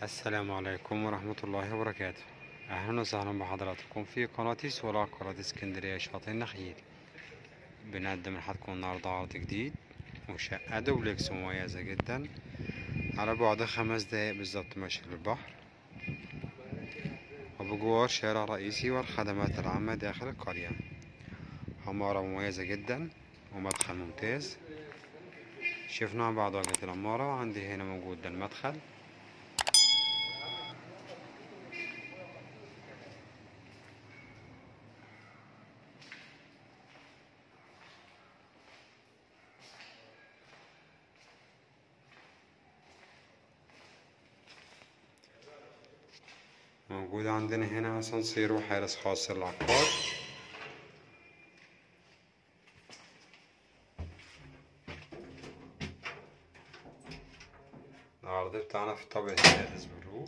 السلام عليكم ورحمة الله وبركاته أهلا وسهلا بحضراتكم في قناة سولا قناة اسكندرية شاطئ النخيل بنقدم لحضراتكم النهاردة عرض جديد وشقة دوبلكس مميزة جدا على بعد خمس دقايق بالظبط ماشي للبحر وبجوار شارع رئيسي والخدمات العامة داخل القرية عمارة مميزة جدا ومدخل ممتاز شفنا بعض واجهة العمارة وعندي هنا موجود ده المدخل موجود عندنا هنا اسانسير وحارس خاص للعقار العرض بتاعنا في الطابق السادس بالروف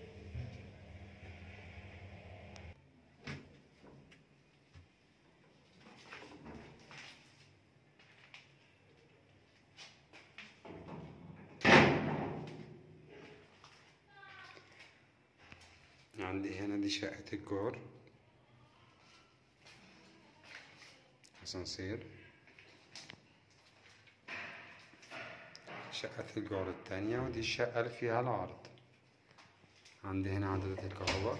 عندي هنا دي شقة الجار اسانسير شقة الجار التانية ودي الشقة اللي فيها العرض عندي هنا عدادة الكهرباء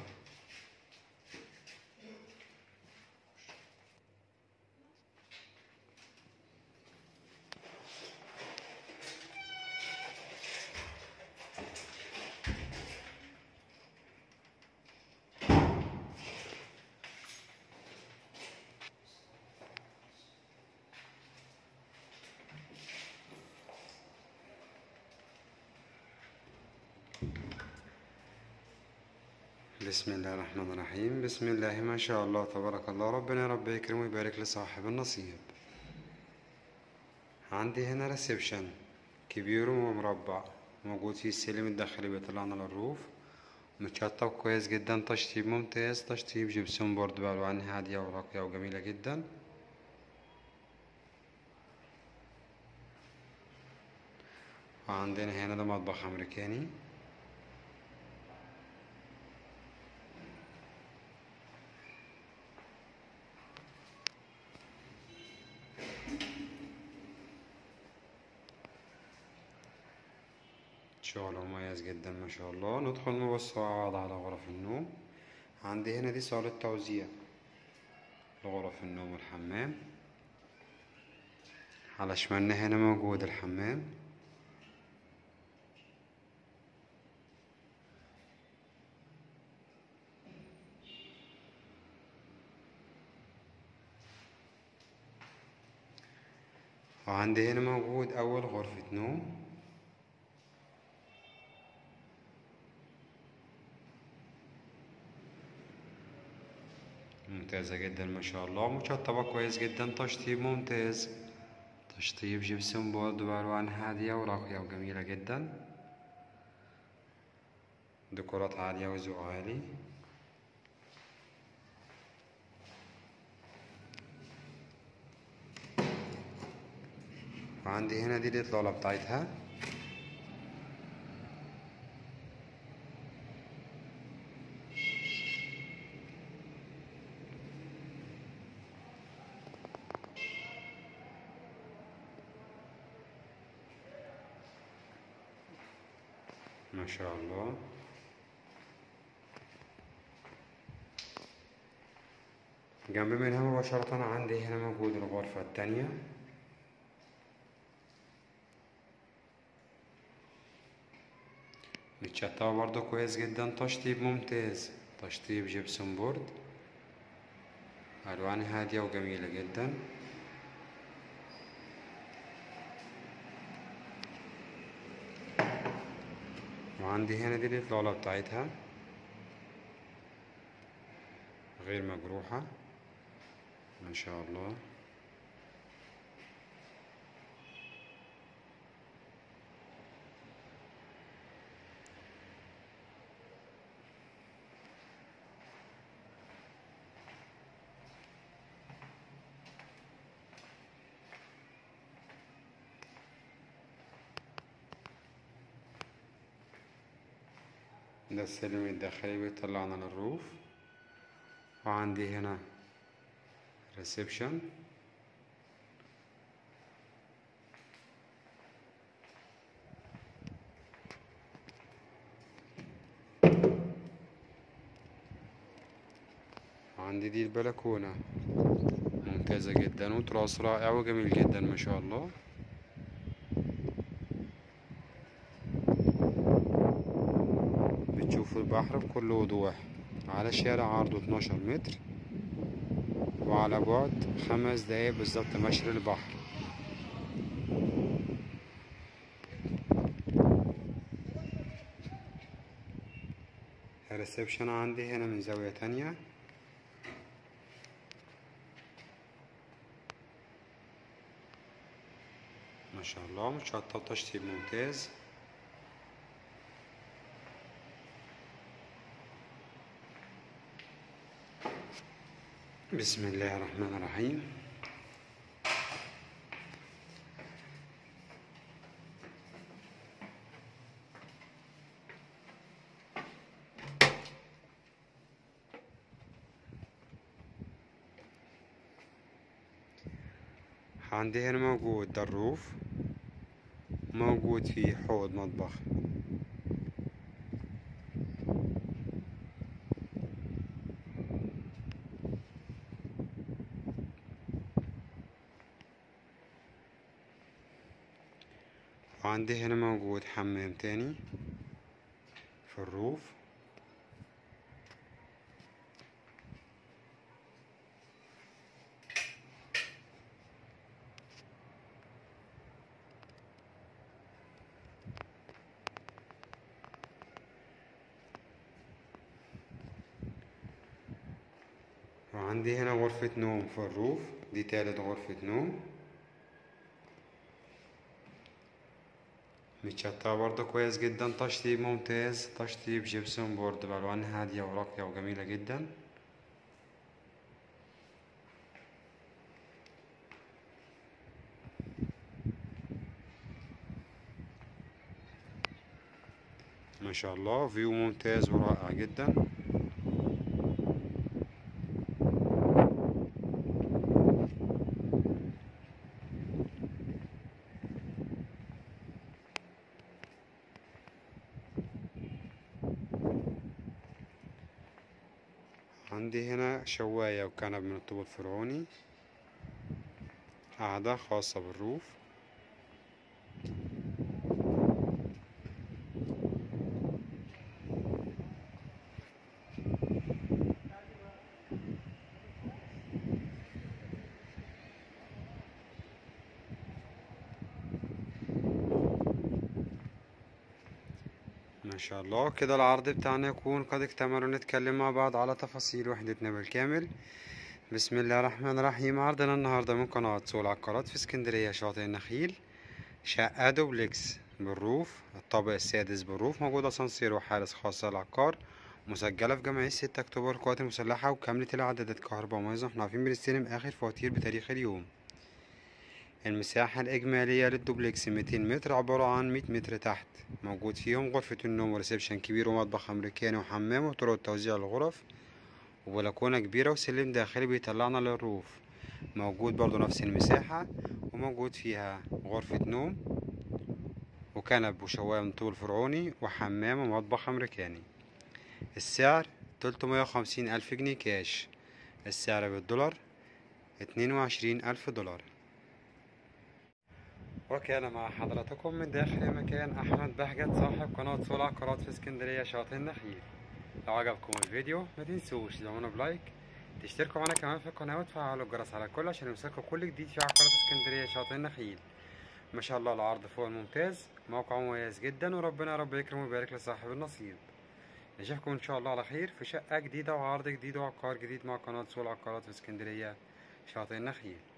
بسم الله الرحمن الرحيم بسم الله ما شاء الله تبارك الله ربنا يا رب يكرم ويبارك لصاحب النصيب عندي هنا ريسبشن كبير ومربع موجود فيه السلم الداخلي بيطلعنا للروف متشطب كويس جدا تشطيب ممتاز تشطيب جبسون بورد بألوان هادية وراقية وجميلة جدا وعندنا هنا ده مطبخ أمريكاني شغل مميز جدا ما شاء الله ندخل نبص مع بعض على غرف النوم عندي هنا دي صالة توزيع لغرف النوم والحمام على شمالنا هنا موجود الحمام وعندي هنا موجود أول غرفة نوم ممتازة جدا ما شاء الله مشطبة كويس جدا تشطيب ممتاز تشطيب جبسون بورد بألوان هادية وراقية وجميلة جدا ديكورات عالية وذوق عالي وعندي هنا دي الإطلالة بتاعتها ما شاء الله جنب منها مباشرة عندي هنا موجود الغرفة التانية متشطبة برضو كويس جدا تشطيب ممتاز تشطيب جبسون بورد ألوان هادية وجميلة جدا وعندي هنا دي الإطلالة بتاعتها غير مجروحة ما شاء الله ده السلم الداخلي بيطلعنا للروف وعندي هنا ريسبشن عندي دي البلكونة ممتازة جدا وتراث رائع وجميل جدا ما شاء الله بتشوفوا البحر بكل وضوح على شارع عرضه 12 متر وعلى بعد خمس دقايق بالظبط مشي للبحر الريسبشن عندي هنا من زاوية تانية ما شاء الله متشطب تشطيب ممتاز بسم الله الرحمن الرحيم عندي هنا موجود دروف موجود فيه حوض مطبخ وعندي هنا موجود حمام تاني في الروف وعندي هنا غرفة نوم في الروف دي تالت غرفة نوم متشطبة برضه كويس جدا تشطيب ممتاز تشطيب جبسون بورد بألوان هادية وراقية وجميلة جدا ما شاء الله فيو ممتاز ورائع جدا عندي هنا شواية وكنب من الطوب الفرعوني قاعدة خاصة بالروف ما شاء الله كده العرض بتاعنا يكون قد اكتمل ونتكلم مع بعض على تفاصيل وحدتنا بالكامل بسم الله الرحمن الرحيم عرضنا النهاردة من قناة سوق العقارات في اسكندرية شاطئ النخيل شقة دوبلكس بالروف الطابق السادس بالروف موجود اسانسير وحارس خاص للعقار مسجلة في جمعية ستة أكتوبر القوات المسلحة وكاملة الإعدادات كهرباء وميزة احنا عارفين بنستلم آخر فواتير بتاريخ اليوم المساحة الإجمالية للدوبلكس 200 متر عبارة عن 100 متر تحت موجود فيهم غرفة النوم وريسبشن كبير ومطبخ أمريكاني وحمام وطرق توزيع الغرف وبلكونة كبيرة وسلم داخلي بيطلعنا للروف موجود برضو نفس المساحة وموجود فيها غرفة نوم وكنب وشواية من طول فرعوني وحمام ومطبخ أمريكاني السعر تلتمية وخمسين ألف جنيه كاش السعر بالدولار اتنين وعشرين ألف دولار وكان مع حضراتكم من داخل المكان أحمد بهجت صاحب قناة سوق العقارات في اسكندرية شاطئ النخيل لو عجبكم الفيديو ما تنسوش تدعمونا بلايك تشتركوا معنا كمان في القناة وتفعلوا الجرس على الكل عشان يوصلكوا كل جديد في عقارات اسكندرية شاطئ النخيل ما شاء الله العرض فوق الممتاز موقع مميز جدا وربنا يا رب يكرم ويبارك لصاحب النصيب نشوفكم ان شاء الله على خير في شقة جديدة وعرض جديد وعقار جديد مع قناة سوق العقارات في اسكندرية شاطئ النخيل